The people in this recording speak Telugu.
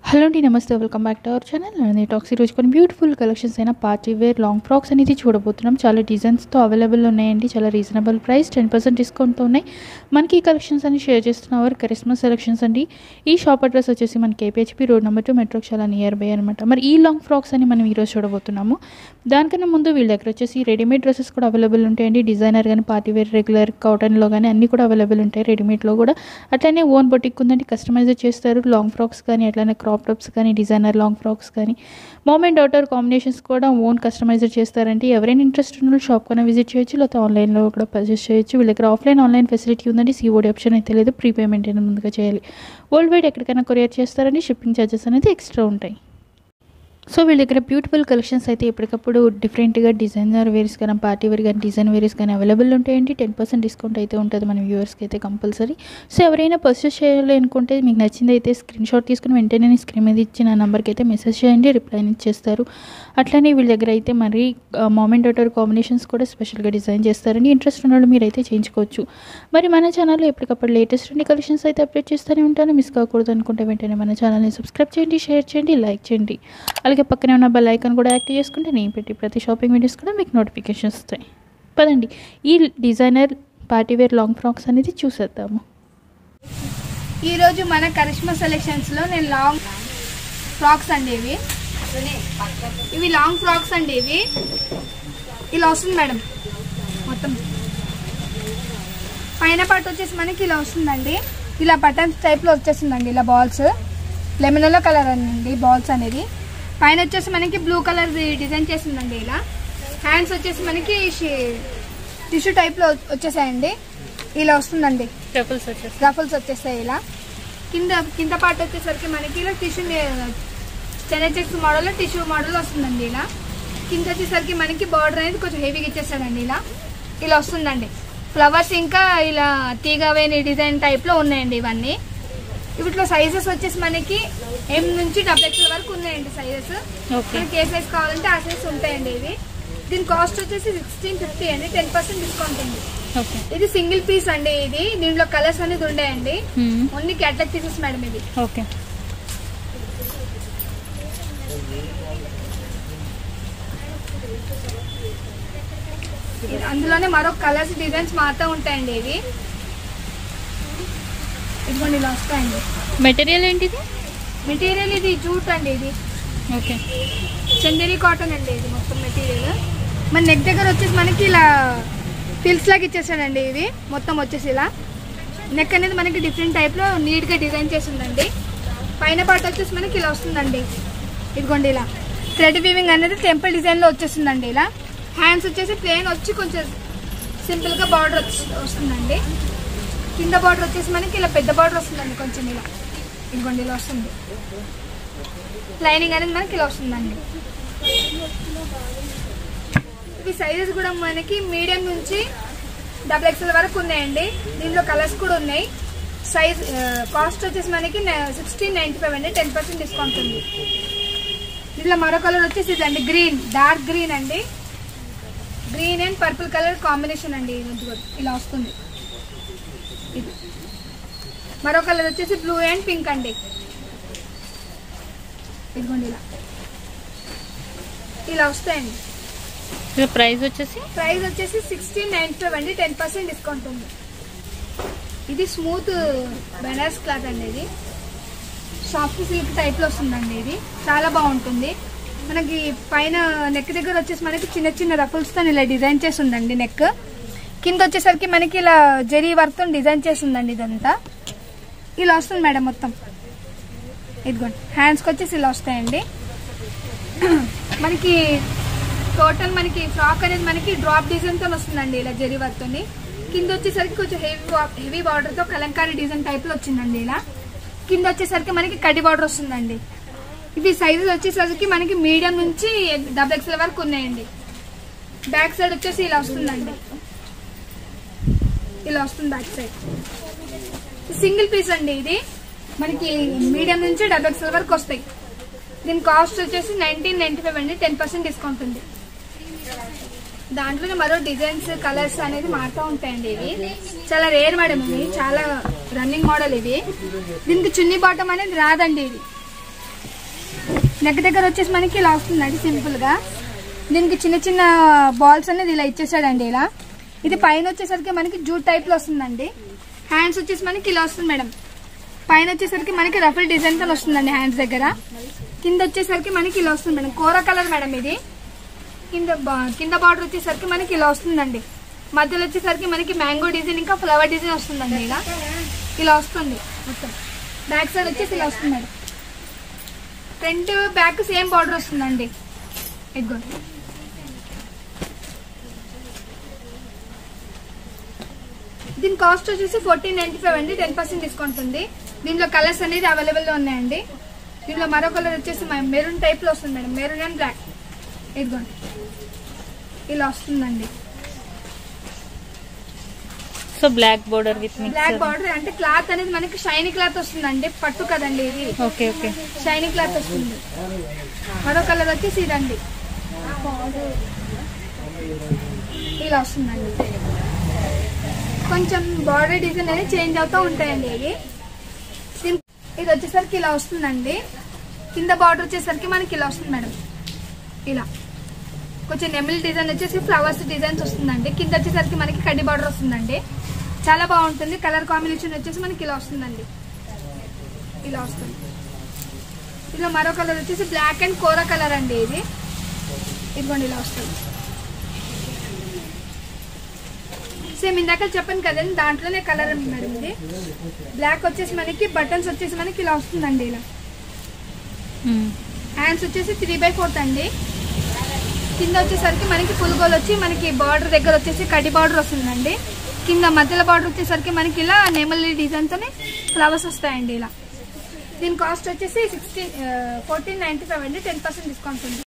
హలో అండి నమస్తే welcome back to our channel నేను టాక్సీ రోజు కొన్ని బ్యూటిఫుల్ కలెక్షన్స్ అయిన పార్టీ వేర్ లాంగ్ ఫ్రాక్స్ అనేది చూడబోతున్నాం చాలా డిజైన్స్తో అవైలబుల్ ఉన్నాయండి చాలా రీజనబుల్ ప్రైస్ టెన్ పర్సెంట్ డిస్కౌంట్తో ఉన్నాయి మనకి ఈ కలెక్షన్స్ అన్ని షేర్ చేస్తున్నవారు కరిస్మస్ సెలెక్షన్స్ అండి ఈ షాప్ అడ్రస్ వచ్చేసి మనకి KPHB road number two metro చాలా నియర్ బై అనమాట మరి ఈ లాంగ్ ఫ్రాక్స్ అని మనం ఈరోజు చూడబోతున్నాము దానికన్నా ముందు వీళ్ళ దగ్గర వచ్చేసి రెడీమేడ్ డ్రెస్సెస్ కూడా అవైలబుల్ ఉంటాయండి డిజైనర్ కానీ పార్టీ వేర్ రెగ్యులర్ కాటన్లో కానీ అన్నీ కూడా అవైలబుల్ ఉంటాయి రెడీమేడ్లో కూడా అట్లనే ఓన్ బొటిక్ ఉందండి కస్టమైజ్ చేస్తారు లాంగ్ ఫ్రాక్స్ కానీ అట్లనే క్రాప్ టాప్స్ కానీ డిజైనర్ లాంగ్ ఫ్రాక్స్ కానీ మామ్ అండ్ డాటర్ కాంబినేషన్స్ కూడా ఓన్ కస్టమైజ్ చేస్తారంటే ఎవరైనా ఇంట్రెస్ట్ ఉన్న షాప్ కన్నా విజిట్ చేయొచ్చు లేకపోతే ఆన్లైన్లో కూడా పర్చేస్ చేయొచ్చు వీళ్ళ దగ్గర ఆఫ్లైన్ ఆన్లైన్ ఫెసిలిటీ ఉందండి సిఓడి ఆప్షన్ అయితే లేదు ప్రీపేమెంట్ అయినా ముందుగా చేయాలి వరల్డ్ వైడ్ ఎక్కడికైనా కొరియర్ చేస్తారండి షిప్పింగ్ ఛార్జెస్ అనేది ఎక్స్ట్రా ఉంటాయి సో వీళ్ళ దగ్గర బ్యూటిఫుల్ కలెక్షన్స్ అయితే ఎప్పటికప్పుడు డిఫరెంట్గా డిజైనర్ వేరీస్ కానీ పార్టీ వేర్ కానీ డిజైన్ వేరీస్ కానీ అవైలబుల్ ఉంటాయండి టెన్ పర్సెంట్ డిస్కౌంట్ అయితే ఉంటుంది మన వ్యూవర్స్కి అయితే కంపల్సరీ సో ఎవరైనా పర్చేస్ చేయాలి అనుకుంటే మీకు నచ్చింది అయితే స్క్రీన్ షాట్ తీసుకుని వెంటనే నేను స్క్రీన్ మీద ఇచ్చిన నెంబర్కి అయితే మెసేజ్ చేయండి రిప్లై ఇచ్చేస్తారు అట్లనే వీళ్ళ దగ్గర అయితే మరి మామెంట్ డాటర్ కాంబినేషన్స్ కూడా స్పెషల్గా డిజైన్ చేస్తారండి ఇంట్రెస్ట్ ఉన్న వాళ్ళు మీరైతే చేయించుకోవచ్చు మరి మన ఛానల్లో ఎప్పటికప్పుడు లేటెస్ట్ ఉండి కలెక్షన్స్ అయితే అప్డేట్ చేస్తూనే ఉంటాను మిస్ కాకూడదు అనుకుంటే వెంటనే మన ఛానల్ని సబ్స్క్రైబ్ చేయండి షేర్ చేయండి లైక్ చేయండి అలాగే పక్కనే ఉన్న బెల్ ఐకాన్ కూడా యాక్టివ్ చేసుకుంటే నేను పెట్టి ప్రతి షాపింగ్ వీడియోస్ కూడా మీకు నోటిఫికేషన్స్ వస్తాయి పదండి ఈ డిజైనర్ పార్టీవేర్ లాంగ్ ఫ్రాక్స్ అనేది చూసేద్దాము ఈరోజు మన కరిష్మా సెలెక్షన్స్లో నేను లాంగ్ ఫ్రాక్స్ అండి ఇవి ఇవి లాంగ్ ఫ్రాక్స్ అండి ఇవి ఇలా వస్తుంది మేడం మొత్తం పైన పార్ట్ వచ్చేసి మనకి ఇలా వస్తుందండి ఇలా బటన్స్ టైప్లో వచ్చేసిందండి ఇలా బాల్స్ లెమనలో కలర్ అండి బాల్స్ అనేది పైన వచ్చేసి మనకి బ్లూ కలర్ డిజైన్ చేసిందండి ఇలా హ్యాండ్స్ వచ్చేసి మనకి టిష్యూ టైప్లో వచ్చేసాయండి ఇలా వస్తుందండి ట్రపుల్స్ వచ్చేసి రఫల్స్ వచ్చేస్తాయి ఇలా కింద కింద పార్ట్ వచ్చేసరికి మనకి ఇలా టిష్యూ చెన్నై చెక్స్ మోడల్లో టిష్యూ మోడల్ వస్తుందండి ఇలా కింద వచ్చేసరికి మనకి బార్డర్ అనేది కొంచెం హెవీగా ఇచ్చేస్తాడండి ఇలా ఇలా వస్తుందండి ఫ్లవర్స్ ఇంకా ఇలా తీగవేని డిజైన్ టైప్లో ఉన్నాయండి ఇవన్నీ వీటిలో సైజెస్ వచ్చేసి మనకి ఎం నుంచి డబుల్ ఎక్స్ఎల్ వరకు ఉన్నాయండి సైజెస్ ఓకే మనకి ఏ సైజ్ కావాలంటే ఆ సైజ్ ఉంటాయండి ఇవి దీని కాస్ట్ వచ్చేసి సిక్స్టీన్ ఫిఫ్టీ అండి టెన్ పర్సెంట్ డిస్కౌంట్ ఉంది ఓకే ఇది సింగిల్ పీస్ అండి ఇది దీంట్లో కలర్స్ అనేది ఉండేయండి ఓన్లీ క్యాటలాగ్ పీసెస్ మేడం ఇది ఓకే ఇది అందులోనే మరో కలర్స్ డిజైన్స్ మాత్రం ఉంటాయండి ఇవి ఇదిగోండి ఇలా వస్తాయండి మెటీరియల్ ఏంటిది మెటీరియల్ ఇది జూట్ అండి ఇది ఓకే చందేరి కాటన్ అండి ఇది మొత్తం మెటీరియల్ మన నెక్ దగ్గర వచ్చేసి మనకి ఇలా ఫిల్స్ లాగా ఇచ్చేసాడండి ఇది మొత్తం వచ్చేసి ఇలా నెక్ అనేది మనకి డిఫరెంట్ టైప్లో నీట్గా డిజైన్ చేసి ఉందండి పైన పార్ట్ వచ్చేసి మనకి ఇలా వస్తుందండి ఇదిగోండి ఇలా థ్రెడ్ వీవింగ్ అనేది టెంపుల్ డిజైన్లో వచ్చేస్తుందండి ఇలా హ్యాండ్స్ వచ్చేసి ప్లేన్ వచ్చి కొంచెం సింపుల్గా బార్డర్ వస్తుందండి కింద బార్డర్ వచ్చేసి మనకి ఇలా పెద్ద బార్డర్ వస్తుందండి కొంచెం ఇలా ఇదిగోండి ఇలా వస్తుంది లైనింగ్ అనేది మనకి ఇలా వస్తుందండి ఇవి సైజెస్ కూడా మనకి మీడియం నుంచి డబుల్ ఎక్స్ఎల్ వరకు ఉన్నాయండి దీనిలో కలర్స్ కూడా ఉన్నాయి సైజ్ కాస్ట్ వచ్చేసి మనకి సిక్స్టీన్ నైన్టీ ఫైవ్ అండి టెన్ పర్సెంట్ డిస్కౌంట్ ఉంది దీనిలో మరో కలర్ వచ్చేసి ఇదండి గ్రీన్ డార్క్ గ్రీన్ అండి green and purple colour combination అండి ఇది కూడా ఇలా వస్తుంది ఇది మరో కలర్ వచ్చేసి బ్లూ అండ్ పింక్ అండి ఇదిగోండి ఇలా ఇలా వస్తాయండి ప్రైస్ వచ్చేసి ప్రైస్ వచ్చేసి సిక్స్టీన్ నైన్ ఫైవ్ అండి టెన్ పర్సెంట్ డిస్కౌంట్ ఉంది ఇది స్మూత్ బెనారస్ క్లాత్ అండి ఇది సాఫ్ట్ సిల్క్ టైప్లో వస్తుందండి ఇది చాలా బాగుంటుంది మనకి పైన నెక్ దగ్గర వచ్చేసి మనకి చిన్న చిన్న రఫుల్స్తో ఇలా డిజైన్ చేసి ఉందండి నెక్ కింద వచ్చేసరికి మనకి ఇలా జరీ వర్క్తో డిజైన్ చేసి ఉందండి ఇదంతా ఇలా వస్తుంది మేడం మొత్తం ఇదిగోండి హ్యాండ్స్కి వచ్చేసి ఇలా వస్తాయండి మనకి టోటల్ మనకి ఫ్రాక్ అనేది మనకి డ్రాప్ డిజైన్తో వస్తుందండి ఇలా జరీ వర్క్తోని కింద వచ్చేసరికి కొంచెం హెవీ హెవీ బార్డర్తో కలంకారీ డిజైన్ టైప్లో వచ్చిందండి ఇలా కింద వచ్చేసరికి మనకి కడ్డీ బార్డర్ వస్తుందండి ఇవి సైజెస్ వచ్చేసరికి మనకి మీడియం నుంచి డబుల్ ఎక్స్ఎల్ వరకు ఉన్నాయండి బ్యాక్ సైడ్ వచ్చేసి ఇలా వస్తుందండి ఇలా వస్తుంది బ్యాక్ సైడ్ సింగిల్ పీస్ అండి ఇది మనకి మీడియం నుంచి డబుల్ ఎక్స్ఎల్ వరకు వస్తాయి దీని కాస్ట్ వచ్చేసి నైన్టీన్ నైన్టీ ఫైవ్ అండి టెన్ పర్సెంట్ డిస్కౌంట్ ఉంది దాంట్లోనే మరో డిజైన్స్ కలర్స్ అనేది మారుతూ ఉంటాయండి ఇవి చాలా రేర్ మేడం ఇవి చాలా రన్నింగ్ మోడల్ ఇవి దీనికి చున్నీ బాటం అనేది రాదండి ఇది నెక్ దగ్గర వచ్చేసి మనకి ఇలా వస్తుందండి సింపుల్గా దీనికి చిన్న చిన్న బాల్స్ అనేది ఇలా ఇచ్చేసాడండి ఇలా ఇది పైన వచ్చేసరికి మనకి జూట్ టైప్లో వస్తుందండి హ్యాండ్స్ వచ్చేసి మనకి ఇలా వస్తుంది మేడం పైన వచ్చేసరికి మనకి రఫల్ డిజైన్ తో వస్తుందండి హ్యాండ్స్ దగ్గర కింద వచ్చేసరికి మనకి ఇలా వస్తుంది మేడం కోర కలర్ మేడం ఇది కింద బా- కింద బార్డర్ వచ్చేసరికి మనకి ఇలా వస్తుందండి మధ్యలో వచ్చేసరికి మనకి మ్యాంగో డిజైన్ ఇంకా ఫ్లవర్ డిజైన్ వస్తుందండి ఇలా ఇలా వస్తుంది మొత్తం బ్యాక్ సైడ్ వచ్చేసి ఇలా వస్తుంది madam front back same border వస్తుందండి ఇదిగోండి దీని కాస్ట్ వచ్చేసి ఫోర్టీన్ నైన్టీ ఫైవ్ అండి టెన్ పర్సెంట్ డిస్కౌంట్ ఉంది దీనిలో కలర్స్ అనేది అవైలబుల్లో ఉన్నాయండి దీనిలో మరో కలర్ వచ్చేసి మెరూన్ టైప్లో వస్తుంది మేడం మెరూన్ అండ్ బ్లాక్ ఇదిగోండి ఇలా వస్తుందండి so black border with black border అంటే క్లాత్ అనేది మనకి షైనీ క్లాత్ వస్తుందండి పట్టు కదండి ఇది ఓకే ఓకే షైనీ క్లాత్ వస్తుంది మరో కలర్ వచ్చేసి ఇదండి ఇలా వస్తుందండి కొంచెం బార్డర్ డిజైన్ అనేది చేంజ్ అవుతూ ఉంటాయండి ఇవి సిం- ఇది వచ్చేసరికి ఇలా వస్తుందండి కింద బార్డర్ వచ్చేసరికి మనకి ఇలా వస్తుంది మేడం ఇలా కొంచెం నెమిల్ డిజైన్ వచ్చేసి ఫ్లవర్స్ డిజైన్స్ వస్తుందండి కింద వచ్చేసరికి మనకి కడ్డీ బార్డర్ వస్తుందండి చాలా బాగుంటుంది కలర్ కాంబినేషన్ వచ్చేసి మనకి ఇలా వస్తుందండి ఇలా వస్తుంది ఇలా మరో కలర్ వచ్చేసి బ్లాక్ అండ్ కోరా కలర్ అండి ఇది ఇదిగోండి ఇలా వస్తుంది సేమ్ ఇందాక చెప్పాను కదండి దాంట్లోనే కలర్ మేడం ఇది బ్లాక్ వచ్చేసి మనకి బటన్స్ వచ్చేసి మనకి ఇలా వస్తుందండి ఇలా హ్యాండ్స్ వచ్చేసి త్రీ బై ఫోర్త్ అండి కింద వచ్చేసరికి మనకి ఫుల్ గోల్ వచ్చి మనకి బార్డర్ దగ్గర వచ్చేసి కడి బార్డర్ వస్తుందండి కింద మధ్యలో బార్డర్ వచ్చేసరికి మనకి ఇలా నెమలి డిజైన్తోనే ఫ్లవర్స్ వస్తాయండి ఇలా దీని కాస్ట్ వచ్చేసి సిక్స్టీన్ ఫోర్టీన్ నైంటీ ఫైవ్ అండి టెన్ పర్సెంట్ డిస్కౌంట్ ఉంది